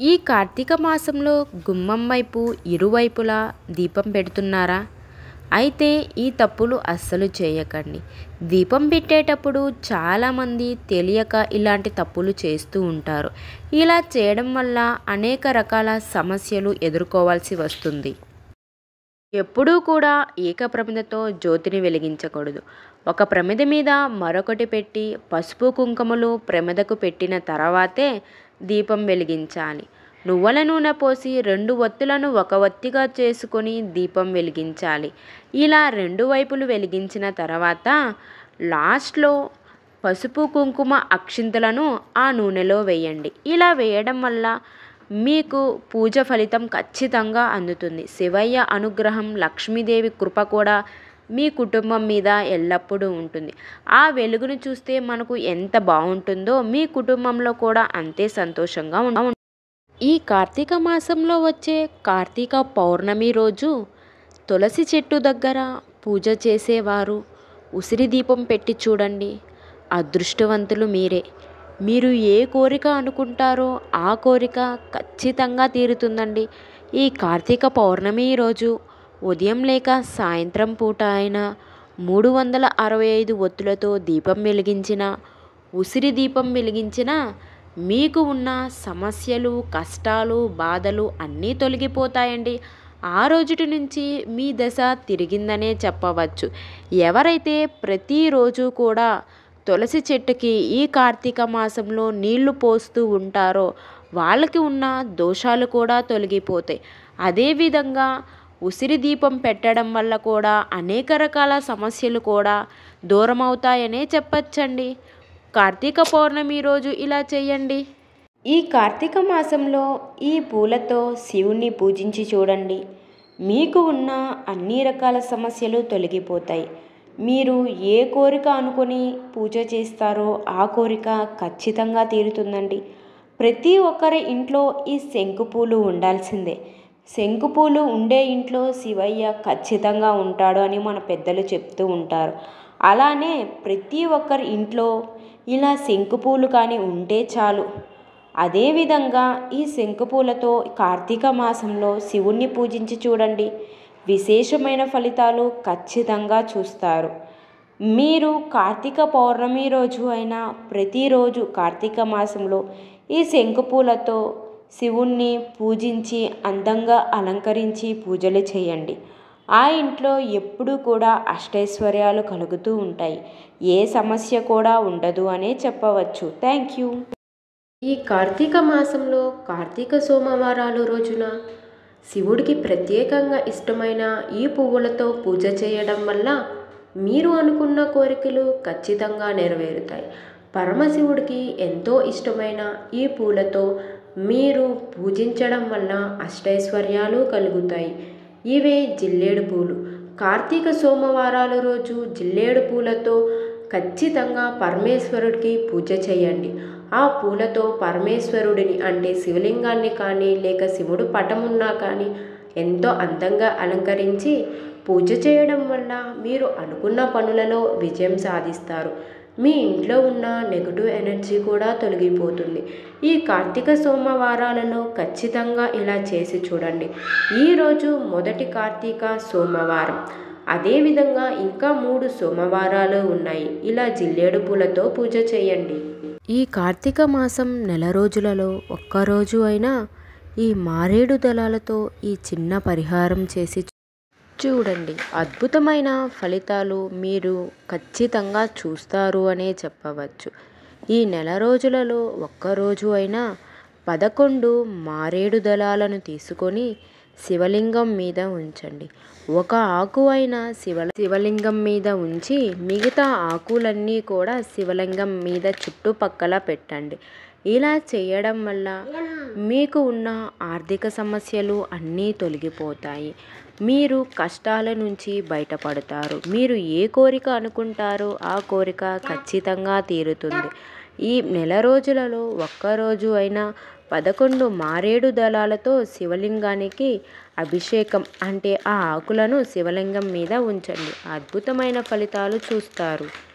ఈ కార్తీక మాసంలో గుమ్మం వైపు ఇరువైపులా దీపం పెడుతున్నారా అయితే ఈ తప్పులు అస్సలు చేయకండి దీపం పెట్టేటప్పుడు చాలామంది తెలియక ఇలాంటి తప్పులు చేస్తూ ఉంటారు ఇలా చేయడం వల్ల అనేక రకాల సమస్యలు ఎదుర్కోవాల్సి వస్తుంది ఎప్పుడూ కూడా ఏక ప్రమిదతో జ్యోతిని వెలిగించకూడదు ఒక ప్రమిద మీద మరొకటి పెట్టి పసుపు కుంకుమలు ప్రమిదకు పెట్టిన తర్వాతే దీపం వెలిగించాలి నువ్వుల నూనె పోసి రెండు ఒత్తులను ఒక ఒత్తిగా చేసుకొని దీపం వెలిగించాలి ఇలా రెండు వైపులు వెలిగించిన తర్వాత లాస్ట్లో పసుపు కుంకుమ అక్షింతలను ఆ నూనెలో వేయండి ఇలా వేయడం వల్ల మీకు పూజ ఫలితం ఖచ్చితంగా అందుతుంది శివయ్య అనుగ్రహం లక్ష్మీదేవి కృప కూడా మీ కుటుంబం మీద ఎల్లప్పుడూ ఉంటుంది ఆ వెలుగును చూస్తే మనకు ఎంత బాగుంటుందో మీ కుటుంబంలో కూడా అంతే సంతోషంగా ఉంటుంది ఈ కార్తీక మాసంలో వచ్చే కార్తీక పౌర్ణమి రోజు తులసి చెట్టు దగ్గర పూజ చేసేవారు ఉసిరి దీపం పెట్టి చూడండి అదృష్టవంతులు మీరే మీరు ఏ కోరిక అనుకుంటారో ఆ కోరిక ఖచ్చితంగా తీరుతుందండి ఈ కార్తీక పౌర్ణమి రోజు ఉదయం లేక సాయంత్రం పూట అయినా మూడు వందల అరవై ఐదు ఒత్తులతో దీపం వెలిగించిన ఉసిరి దీపం వెలిగించిన మీకు ఉన్న సమస్యలు కష్టాలు బాధలు అన్నీ తొలగిపోతాయండి ఆ రోజుటి నుంచి మీ దశ తిరిగిందనే చెప్పవచ్చు ఎవరైతే ప్రతిరోజు కూడా తులసి చెట్టుకి ఈ కార్తీక మాసంలో నీళ్లు పోస్తూ ఉంటారో వాళ్ళకి ఉన్న దోషాలు కూడా తొలగిపోతాయి అదేవిధంగా ఉసిరి దీపం పెట్టడం వల్ల కూడా అనేక రకాల సమస్యలు కూడా దూరం అవుతాయనే చెప్పచ్చండి కార్తీక పౌర్ణమి రోజు ఇలా చేయండి ఈ కార్తీక మాసంలో ఈ పూలతో శివుణ్ణి పూజించి చూడండి మీకు ఉన్న అన్ని రకాల సమస్యలు తొలగిపోతాయి మీరు ఏ కోరిక అనుకొని పూజ చేస్తారో ఆ కోరిక ఖచ్చితంగా తీరుతుందండి ప్రతి ఒక్కరి ఇంట్లో ఈ శంకుపూలు ఉండాల్సిందే శంకుపూలు ఉండే ఇంట్లో శివయ్య ఖచ్చితంగా ఉంటాడు అని మన పెద్దలు చెప్తూ ఉంటారు అలానే ప్రతి ఒక్కరి ఇంట్లో ఇలా శంకుపూలు కానీ ఉంటే చాలు అదేవిధంగా ఈ శంకుపూలతో కార్తీక మాసంలో శివుణ్ణి పూజించి చూడండి విశేషమైన ఫలితాలు ఖచ్చితంగా చూస్తారు మీరు కార్తీక పౌర్ణమి రోజు అయినా ప్రతిరోజు కార్తీక మాసంలో ఈ శంకుపూలతో శివుణ్ణి పూజించి అందంగా అలంకరించి పూజలు చేయండి ఆ ఇంట్లో ఎప్పుడూ కూడా అష్టైశ్వర్యాలు కలుగుతూ ఉంటాయి ఏ సమస్య కూడా ఉండదు అనే చెప్పవచ్చు థ్యాంక్ యూ ఈ కార్తీక మాసంలో కార్తీక సోమవారాలు రోజున శివుడికి ప్రత్యేకంగా ఇష్టమైన ఈ పువ్వులతో పూజ చేయడం వల్ల మీరు అనుకున్న కోరికలు ఖచ్చితంగా నెరవేరుతాయి పరమశివుడికి ఎంతో ఇష్టమైన ఈ పూలతో మీరు పూజించడం వల్ల అష్టైశ్వర్యాలు కలుగుతాయి ఇవే జిల్లేడు పూలు కార్తీక సోమవారాల రోజు జిల్లేడు పూలతో ఖచ్చితంగా పరమేశ్వరుడికి పూజ చేయండి ఆ పూలతో పరమేశ్వరుడిని అంటే శివలింగాన్ని కానీ లేక శివుడు పటమున్నా కానీ ఎంతో అందంగా అలంకరించి పూజ చేయడం వల్ల మీరు అనుకున్న పనులలో విజయం సాధిస్తారు మీ ఇంట్లో ఉన్న నెగటివ్ ఎనర్జీ కూడా తొలగిపోతుంది ఈ కార్తీక సోమవారాలలో ఖచ్చితంగా ఇలా చేసి చూడండి ఈరోజు మొదటి కార్తీక సోమవారం అదేవిధంగా ఇంకా మూడు సోమవారాలు ఉన్నాయి ఇలా జిల్లేడు పూలతో పూజ చేయండి ఈ కార్తీక మాసం నెల రోజులలో ఒక్కరోజు అయినా ఈ మారేడు దళాలతో ఈ చిన్న పరిహారం చేసి చూడండి అద్భుతమైన ఫలితాలు మీరు ఖచ్చితంగా చూస్తారు అనే చెప్పవచ్చు ఈ నెల రోజులలో ఒక్కరోజు అయినా పదకొండు మారేడు దళాలను తీసుకొని శివలింగం మీద ఉంచండి ఒక ఆకు అయిన శివ శివలింగం మీద ఉంచి మిగతా ఆకులన్నీ కూడా శివలింగం మీద చుట్టుపక్కల పెట్టండి ఇలా చేయడం వల్ల మీకు ఉన్న ఆర్థిక సమస్యలు అన్నీ తొలగిపోతాయి మీరు కష్టాల నుంచి బయటపడతారు మీరు ఏ కోరిక అనుకుంటారో ఆ కోరిక ఖచ్చితంగా తీరుతుంది ఈ నెల రోజులలో ఒక్కరోజు అయినా పదకొండు మారేడు దళాలతో శివలింగానికి అభిషేకం అంటే ఆ ఆకులను శివలింగం మీద ఉంచండి అద్భుతమైన ఫలితాలు చూస్తారు